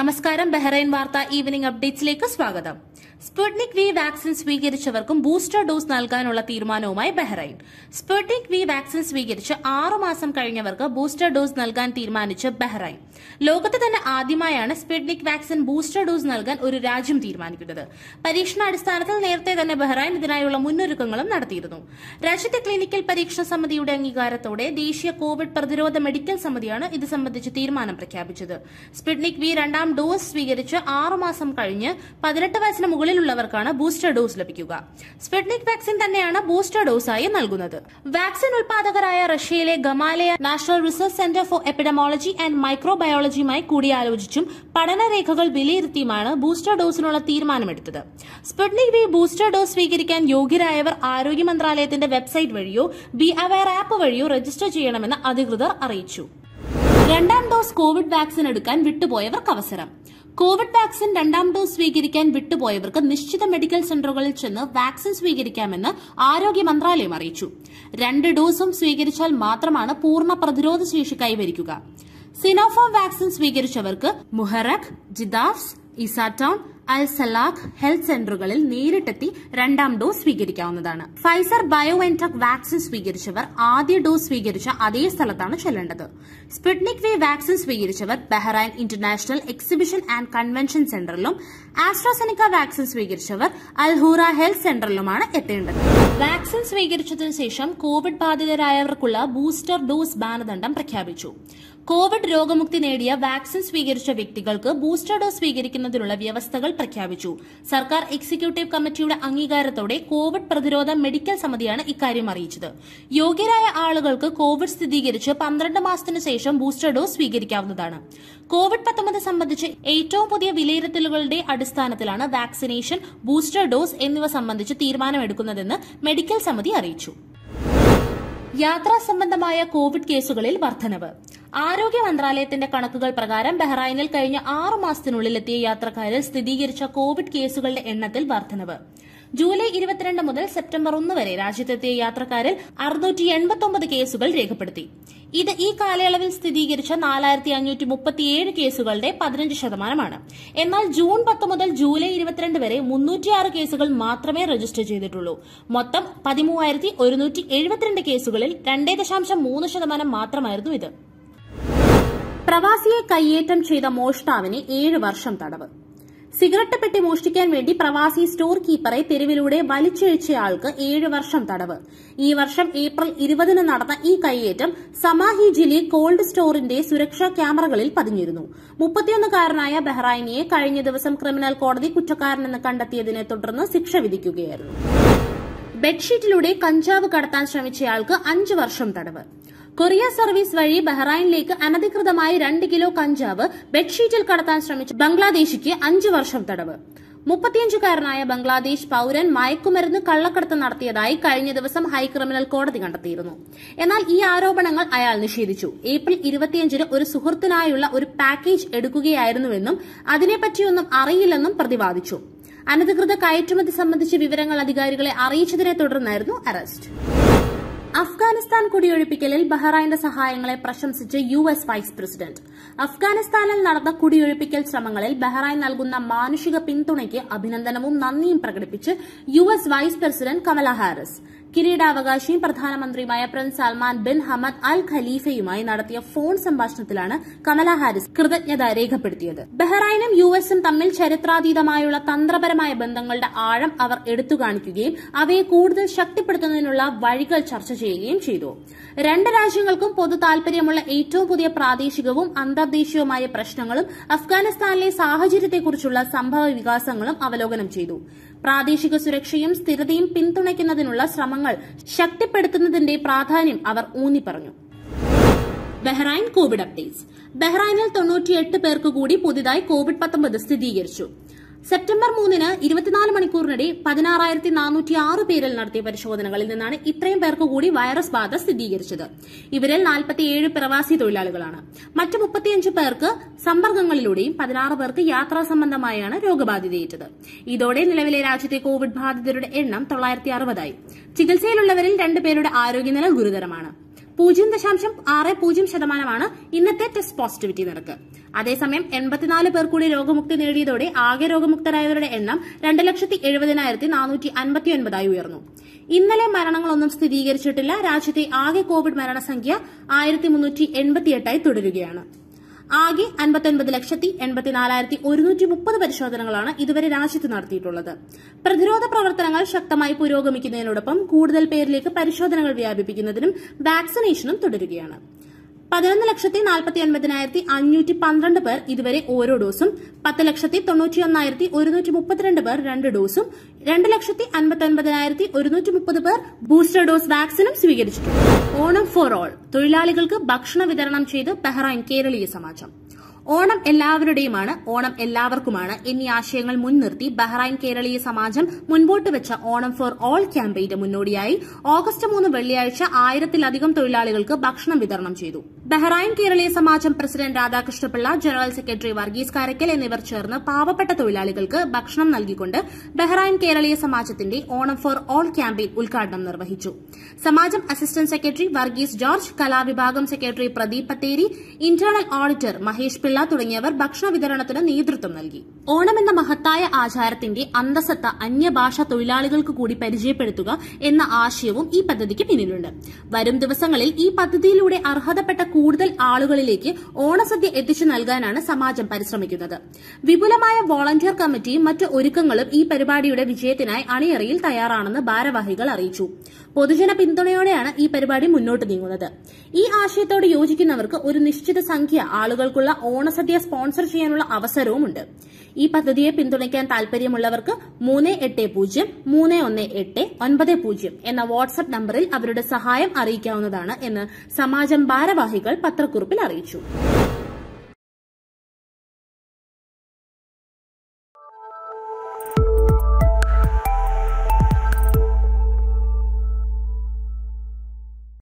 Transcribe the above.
നമസ്കാരം ബഹ്റൈൻ വാർത്ത ഈവനിംഗ് അപ്ഡേറ്റ്സിലേക്ക് സ്വാഗതം സ്പുട്നിക് വി വാക്സിൻ സ്വീകരിച്ചവർക്കും ബൂസ്റ്റർ ഡോസ് നൽകാനുള്ള തീരുമാനവുമായി ബഹ്റൈൻ സ്പുട്നിക് വി വാക്സിൻ സ്വീകരിച്ച് ആറു മാസം കഴിഞ്ഞവർക്ക് ബൂസ്റ്റർ ഡോസ് നൽകാൻ തീരുമാനിച്ച് ബഹ്റൈൻ ലോകത്ത് തന്നെ ആദ്യമായാണ് സ്പുട്നിക് വാക്സിൻ ബൂസ്റ്റർ ഡോസ് നൽകാൻ ഒരു രാജ്യം തീരുമാനിക്കുന്നത് പരീക്ഷണാടിസ്ഥാനത്തിൽ നേരത്തെ തന്നെ ബഹ്റൈൻ ഇതിനായുള്ള മുന്നൊരുക്കങ്ങളും നടത്തിയിരുന്നു രാജ്യത്തെ ക്ലിനിക്കൽ പരീക്ഷണ സമിതിയുടെ അംഗീകാരത്തോടെ ദേശീയ കോവിഡ് പ്രതിരോധ മെഡിക്കൽ സമിതിയാണ് ഇത് സംബന്ധിച്ച് തീരുമാനം പ്രഖ്യാപിച്ചത് സ്പുട്നിക് വി രണ്ടാം ഡോസ് സ്വീകരിച്ച് ആറു മാസം കഴിഞ്ഞ് പതിനെട്ട് വയസ്സിന് മുകളിലുള്ളവർക്കാണ് ബൂസ്റ്റർ ഡോസ് ലഭിക്കുക സ്പുട്നിക് വാക്സിൻ തന്നെയാണ് ബൂസ്റ്റർ ഡോസായി നൽകുന്നത് വാക്സിൻ ഉൽപാദകരായ റഷ്യയിലെ Gamaleya national research centre for epidemiology and മൈക്രോബയോളജിയുമായി കൂടിയാലോചിച്ചും പഠനരേഖകൾ വിലയിരുത്തിയുമാണ് ബൂസ്റ്റർ ഡോസിനുള്ള തീരുമാനമെടുത്തത് സ്പുട്നിക് വി ബൂസ്റ്റർ ഡോസ് സ്വീകരിക്കാൻ യോഗ്യരായവർ ആരോഗ്യ മന്ത്രാലയത്തിന്റെ വെബ്സൈറ്റ് വഴിയോ ബി അവയർ ആപ്പ് വഴിയോ രജിസ്റ്റർ ചെയ്യണമെന്ന് അധികൃതർ അറിയിച്ചു രണ്ടാം ഡോസ് കോവിഡ് വാക്സിൻ എടുക്കാൻ വിട്ടുപോയവർക്ക് അവസരം കോവിഡ് വാക്സിൻ രണ്ടാം ഡോസ് സ്വീകരിക്കാൻ വിട്ടുപോയവർക്ക് നിശ്ചിത മെഡിക്കൽ സെന്ററുകളിൽ ചെന്ന് വാക്സിൻ സ്വീകരിക്കാമെന്ന് ആരോഗ്യ മന്ത്രാലയം അറിയിച്ചു രണ്ട് ഡോസും സ്വീകരിച്ചാൽ മാത്രമാണ് പൂർണ്ണ പ്രതിരോധ ശേഷി കൈവരിക്കുക സിനോഫോം വാക്സിൻ സ്വീകരിച്ചവർക്ക് Muharraq Jidhafs Isa Town al Sallakh health സെന്ററുകളിൽ നേരിട്ടെത്തി രണ്ടാം ഡോസ് സ്വീകരിക്കാവുന്നതാണ് ഫൈസർ ബയോഎൻടെക് വാക്സിൻ സ്വീകരിച്ചവർ ആദ്യ ഡോസ് സ്വീകരിച്ച അതേ സ്ഥലത്താണ് ചെല്ലേണ്ടത് സ്പുട്നിക് വി വാക്സിൻ സ്വീകരിച്ചവർ Bahrain international exhibition and convention സെന്ററിലും ആസ്ട്രാസെനിക്ക വാക്സിൻ സ്വീകരിച്ചവർ അൽഹൂറ ഹെൽത്ത് സെന്ററിലുമാണ് എത്തേണ്ടത് വാക്സിൻ സ്വീകരിച്ചതിനു ശേഷം കോവിഡ് ബാധിതരായവർക്കുള്ള ബൂസ്റ്റർ ഡോസ് മാനദണ്ഡം പ്രഖ്യാപിച്ചു കോവിഡ് രോഗമുക്തി നേടിയ വാക്സിൻ സ്വീകരിച്ച വ്യക്തികൾക്ക് ബൂസ്റ്റർ ഡോസ് സ്വീകരിക്കുന്നതിനുള്ള വ്യവസ്ഥകൾ പ്രഖ്യാപിച്ചു സർക്കാർ എക്സിക്യൂട്ടീവ് കമ്മിറ്റിയുടെ അംഗീകാരത്തോടെ കോവിഡ് പ്രതിരോധ മെഡിക്കൽ സമിതിയാണ് ഇക്കാര്യം അറിയിച്ചത് യോഗ്യരായ ആളുകൾക്ക് കോവിഡ് സ്ഥിരീകരിച്ച് പന്ത്രണ്ട് മാസത്തിനു ശേഷം ബൂസ്റ്റർ ഡോസ് സ്വീകരിക്കാവുന്നതാണ് കോവിഡ് പത്തൊമ്പത് സംബന്ധിച്ച് ഏറ്റവും പുതിയ വിലയിരുത്തലുകളുടെ അടിസ്ഥാനത്തിലാണ് വാക്സിനേഷൻ ബൂസ്റ്റർ ഡോസ് എന്നിവ സംബന്ധിച്ച് തീരുമാനമെടുക്കുന്നതെന്ന് മെഡിക്കൽ സമിതി അറിയിച്ചു യാത്രാ സംബന്ധമായ കോവിഡ് കേസുകളിൽ വർധനവ് ആരോഗ്യ മന്ത്രാലയത്തിന്റെ കണക്കുകൾ പ്രകാരം ബഹ്റൈനിൽ കഴിഞ്ഞ ആറു മാസത്തിനുള്ളിൽ എത്തിയ യാത്രക്കാരിൽ സ്ഥിരീകരിച്ച കോവിഡ് കേസുകളുടെ എണ്ണത്തിൽ വർധനവ് ജൂലൈ ഇരുപത്തിരണ്ട് മുതൽ സെപ്റ്റംബർ ഒന്ന് വരെ രാജ്യത്തെത്തിയ യാത്രക്കാരിൽ അറുന്നൂറ്റി എൺപത്തൊമ്പത് കേസുകൾ രേഖപ്പെടുത്തി ഇത് ഈ കാലയളവിൽ സ്ഥിരീകരിച്ച നാലായിരത്തി അഞ്ഞൂറ്റി മുപ്പത്തിയേഴ് കേസുകളുടെ പതിനഞ്ച് ശതമാനമാണ് എന്നാൽ ജൂൺ പത്ത് മുതൽ ജൂലൈ ഇരുപത്തിരണ്ട് വരെ മുന്നൂറ്റിയാറ് കേസുകൾ മാത്രമേ രജിസ്റ്റർ ചെയ്തിട്ടുള്ളൂ മൊത്തം പതിമൂവായിരത്തി ഒരുന്നൂറ്റി എഴുപത്തിരണ്ട് കേസുകളിൽ രണ്ടേ ദശാംശം മൂന്ന് ശതമാനം മാത്രമായിരുന്നു ഇത് പ്രവാസിയെ കയ്യേറ്റം ചെയ്ത മോഷ്ടാവിന് ഏഴ് വർഷം തടവ് സിഗരറ്റ് പെട്ടി മോഷ്ടിക്കാൻ വേണ്ടി പ്രവാസി സ്റ്റോർ കീപ്പറെ തെരുവിലൂടെ വലിച്ചിഴച്ചയാൾക്ക് ഏഴ് വർഷം തടവ് ഈ വർഷം ഏപ്രിൽ ഇരുപതിന് നടന്ന ഈ കയ്യേറ്റം സമാഹി ജില്ലി കോൾഡ് സ്റ്റോറിന്റെ സുരക്ഷാ ക്യാമറകളിൽ പതിഞ്ഞിരുന്നു മുപ്പത്തിയൊന്നുകാരനായ ബഹ്റൈനിയെ കഴിഞ്ഞ ദിവസം ക്രിമിനൽ കോടതി കുറ്റക്കാരനെന്ന് കണ്ടെത്തിയതിനെ തുടർന്ന് ശിക്ഷ വിധിക്കുകയായിരുന്നു ബെഡ്ഷീറ്റിലൂടെ കഞ്ചാവ് കടത്താൻ ശ്രമിച്ചയാൾക്ക് അഞ്ച് വർഷം തടവ് കൊറിയ സർവീസ് വഴി ബഹ്റൈനിലേക്ക് അനധികൃതമായി രണ്ട് കിലോ കഞ്ചാവ് ബെഡ്ഷീറ്റിൽ കടത്താൻ ശ്രമിച്ച ബംഗ്ലാദേശിക്ക് അഞ്ച് വർഷം തടവ് മുപ്പത്തിയഞ്ചുകാരനായ ബംഗ്ലാദേശ് പൌരൻ മയക്കുമരുന്ന് കള്ളക്കടത്ത് നടത്തിയതായി കഴിഞ്ഞ ദിവസം ഹൈക്രിമിനൽ കോടതി കണ്ടെത്തിയിരുന്നു എന്നാൽ ഈ ആരോപണങ്ങൾ അയാൾ നിഷേധിച്ചു ഏപ്രിൽ ഇരുപത്തിയഞ്ചിന് ഒരു സുഹൃത്തിനായുള്ള ഒരു പാക്കേജ് എടുക്കുകയായിരുന്നുവെന്നും അതിനെപ്പറ്റിയൊന്നും അറിയില്ലെന്നും പ്രതിവാദിച്ചു അനധികൃത കയറ്റുമതി സംബന്ധിച്ച വിവരങ്ങൾ അധികാരികളെ അറിയിച്ചതിനെ തുടർന്നായിരുന്നു അറസ്റ്റ് അഫ്ഗാനിസ്ഥാൻ കുടിയൊഴിപ്പിക്കലിൽ ബഹ്റൈന്റെ സഹായങ്ങളെ പ്രശംസിച്ച് യു എസ് വൈസ് പ്രസിഡന്റ് അഫ്ഗാനിസ്ഥാനിൽ നടന്ന കുടിയൊഴിപ്പിക്കൽ ശ്രമങ്ങളിൽ ബഹ്റൈൻ നൽകുന്ന മാനുഷിക പിന്തുണയ്ക്ക് അഭിനന്ദനവും നന്ദിയും പ്രകടിപ്പിച്ച് U S vice president Kamala Harris കിരീടാവകാശിയും പ്രധാനമന്ത്രിയുമായ prince Salman bin Hamad al ഖലീഫയുമായി നടത്തിയ ഫോൺ സംഭാഷണത്തിലാണ് കമല ഹാരിസ് കൃതജ്ഞത രേഖപ്പെടുത്തിയത് ബഹ്റൈനും യു എസും തമ്മിൽ ചരിത്രാതീതമായുള്ള തന്ത്രപരമായ ബന്ധങ്ങളുടെ ആഴം അവർ എടുത്തു കാണിക്കുകയും അവയെ കൂടുതൽ ശക്തിപ്പെടുത്തുന്നതിനുള്ള വഴികൾ ചർച്ച ചെയ്യുകയും ചെയ്തു രണ്ട് രാജ്യങ്ങൾക്കും പൊതു താൽപര്യമുള്ള ഏറ്റവും പുതിയ പ്രാദേശികവും അന്തർദേശീയവുമായ പ്രശ്നങ്ങളും അഫ്ഗാനിസ്ഥാനിലെ സാഹചര്യത്തെക്കുറിച്ചുള്ള സംഭവ വികാസങ്ങളും അവലോകനം ചെയ്തു പ്രാദേശിക സുരക്ഷയും സ്ഥിരതയും പിന്തുണയ്ക്കുന്നതിനുള്ള ശ്രമങ്ങൾ ശക്തിപ്പെടുത്തുന്നതിന്റെ പ്രാധാന്യം അവർ ഊന്നിപ്പറഞ്ഞു ബഹ്റൈൻ കോവിഡ് അപ്ഡേറ്റ്സ് ബഹ്റൈനിൽ തൊണ്ണൂറ്റിയെട്ട് പേർക്ക് കൂടി പുതിയതായി കോവിഡ് പത്തൊമ്പത് സ്ഥിരീകരിച്ചു സെപ്റ്റംബർ മൂന്നിന് ഇരുപത്തിനാല് മണിക്കൂറിനിടെ പതിനാറായിരത്തി നാനൂറ്റി ആറ് പേരിൽ നടത്തിയ പരിശോധനകളിൽ നിന്നാണ് ഇത്രയും പേർക്ക് കൂടി വൈറസ് ബാധ സ്ഥിരീകരിച്ചത് ഇവരിൽ നാൽപ്പത്തിയേഴ് പ്രവാസി തൊഴിലാളികളാണ് മറ്റ് മുപ്പത്തിയഞ്ച് പേർക്ക് സമ്പർക്കങ്ങളിലൂടെയും പതിനാറ് പേർക്ക് യാത്രാ സംബന്ധമായാണ് രോഗബാധിതയേറ്റത് ഇതോടെ നിലവിലെ രാജ്യത്തെ കോവിഡ് ബാധിതരുടെ എണ്ണം തൊള്ളായിരത്തി അറുപതായി ചികിത്സയിലുള്ളവരിൽ രണ്ടുപേരുടെ ആരോഗ്യനില ഗുരുതരമാണ് പൂജ്യം ദശാംശം ആറ് പൂജ്യം ശതമാനമാണ് ഇന്നത്തെ ടെസ്റ്റ് പോസിറ്റിവിറ്റി നിരക്ക് അതേസമയം എൺപത്തിനാല് പേർ കൂടി രോഗമുക്തി നേടിയതോടെ ആകെ രോഗമുക്തരായവരുടെ എണ്ണം രണ്ട് ലക്ഷത്തി എഴുപതിനായിരത്തി നാനൂറ്റി അൻപത്തിയൊൻപതായി ഉയർന്നു ഇന്നലെ മരണങ്ങളൊന്നും സ്ഥിരീകരിച്ചിട്ടില്ല രാജ്യത്തെ ആകെ കോവിഡ് മരണസംഖ്യ ആയിരത്തി മുന്നൂറ്റി എൺപത്തിയെട്ടായി തുടരുകയാണ് ആകെ അൻപത്തൊൻപത് ലക്ഷത്തി എൺപത്തിനാലായിരത്തി ഒരുന്നൂറ്റി മുപ്പത് പരിശോധനകളാണ് ഇതുവരെ രാജ്യത്ത് നടത്തിയിട്ടുള്ളത് പ്രതിരോധ പ്രവർത്തനങ്ങൾ ശക്തമായി പുരോഗമിക്കുന്നതിനോടൊപ്പം കൂടുതൽ പേരിലേക്ക് പരിശോധനകൾ വ്യാപിപ്പിക്കുന്നതിനും വാക്സിനേഷനും തുടരുകയാണ് പതിനൊന്ന് ലക്ഷത്തി നാൽപ്പത്തി ഒൻപതിനായിരത്തി അഞ്ഞൂറ്റി പന്ത്രണ്ട് പേർ ഇതുവരെ ഓരോ ഡോസും പത്ത് ലക്ഷത്തി തൊണ്ണൂറ്റിയൊന്നായിരത്തി ഒരുന്നൂറ്റി മുപ്പത്തിരണ്ട് പേർ രണ്ട് ഡോസും രണ്ട് ലക്ഷത്തി അൻപത്തി ഒൻപതിനായിരത്തി ഒരുന്നൂറ്റി മുപ്പത് പേർ ബൂസ്റ്റർ ഡോസ് വാക്സിനും സ്വീകരിച്ചിട്ടുണ്ട് ഓണം ഫോർ ഓൾ തൊഴിലാളികൾക്ക് ഭക്ഷണ വിതരണം ചെയ്ത് ബഹ്റൈൻ കേരളീയ സമാജം ഓണം എല്ലാവരുടെയുമാണ് ഓണം എല്ലാവർക്കുമാണ് എന്നീ ആശയങ്ങൾ മുൻനിർത്തി ബഹ്റൈൻ കേരളീയ സമാജം മുൻപോട്ട് വെച്ച ഓണം ഫോർ ഓൾ ക്യാമ്പയിന്റെ മുന്നോടിയായി ഓഗസ്റ്റ് മൂന്ന് വെള്ളിയാഴ്ച ആയിരത്തിലധികം തൊഴിലാളികൾക്ക് ഭക്ഷണം വിതരണം ചെയ്തു ബഹ്റൈൻ കേരളീയ സമാജം president Radhakrishnapillai general secretary Varghese Karakkal എന്നിവർ ചേർന്ന് പാവപ്പെട്ട തൊഴിലാളികൾക്ക് ഭക്ഷണം നൽകിക്കൊണ്ട് ബഹ്റൈൻ കേരളീയ സമാജത്തിന്റെ ഓണം ഫോർ ഓൾ ക്യാമ്പയിൻ ഉദ്ഘാടനം നിർവഹിച്ചു സമാജം അസിസ്റ്റന്റ് സെക്രട്ടറി വർഗീസ് ജോർജ് കലാവിഭാഗം secretary Pradeep Patheri internal auditor Mahesh Pillai തുടങ്ങിയവർ ഭക്ഷണ വിതരണത്തിന് നേതൃത്വം നൽകി ഓണം എന്ന മഹത്തായ ആചാരത്തിന്റെ അന്തസത്ത അന്യഭാഷാ തൊഴിലാളികൾക്ക് കൂടി പരിചയപ്പെടുത്തുക എന്ന ആശയവും ഈ പദ്ധതിക്ക് പിന്നിലുണ്ട് വരും ദിവസങ്ങളിൽ ഈ പദ്ധതിയിലൂടെ അർഹതപ്പെട്ട കൂടുതൽ ആളുകളിലേക്ക് ഓണസദ്യ എത്തിച്ചു നൽകാനാണ് സമാജം പരിശ്രമിക്കുന്നത് വിപുലമായ വോളണ്ടിയർ കമ്മിറ്റിയും മറ്റ് ഒരുക്കങ്ങളും ഈ പരിപാടിയുടെ വിജയത്തിനായി അണിയറയിൽ തയ്യാറാണെന്ന് ഭാരവാഹികൾ അറിയിച്ചു പൊതുജന പിന്തുണയോടെയാണ് ഈ പരിപാടി മുന്നോട്ട് നീങ്ങുന്നത് ഈ ആശയത്തോട് യോജിക്കുന്നവർക്ക് ഒരു നിശ്ചിത സംഖ്യ ആളുകൾക്കുള്ള ഓണസദ്യ സ്പോൺസർ ചെയ്യാനുള്ള അവസരവുമുണ്ട് ഈ പദ്ധതിയെ പിന്തുണയ്ക്കാൻ താൽപര്യമുള്ളവർക്ക് മൂന്ന് എട്ട് പൂജ്യം മൂന്ന് ഒന്ന് എട്ട് ഒൻപത് പൂജ്യം എന്ന വാട്സ്ആപ്പ് നമ്പറിൽ അവരുടെ സഹായം അറിയിക്കാവുന്നതാണ് എന്ന് സമാജം ഭാരവാഹികൾ പത്രക്കുറിപ്പിൽ അറിയിച്ചു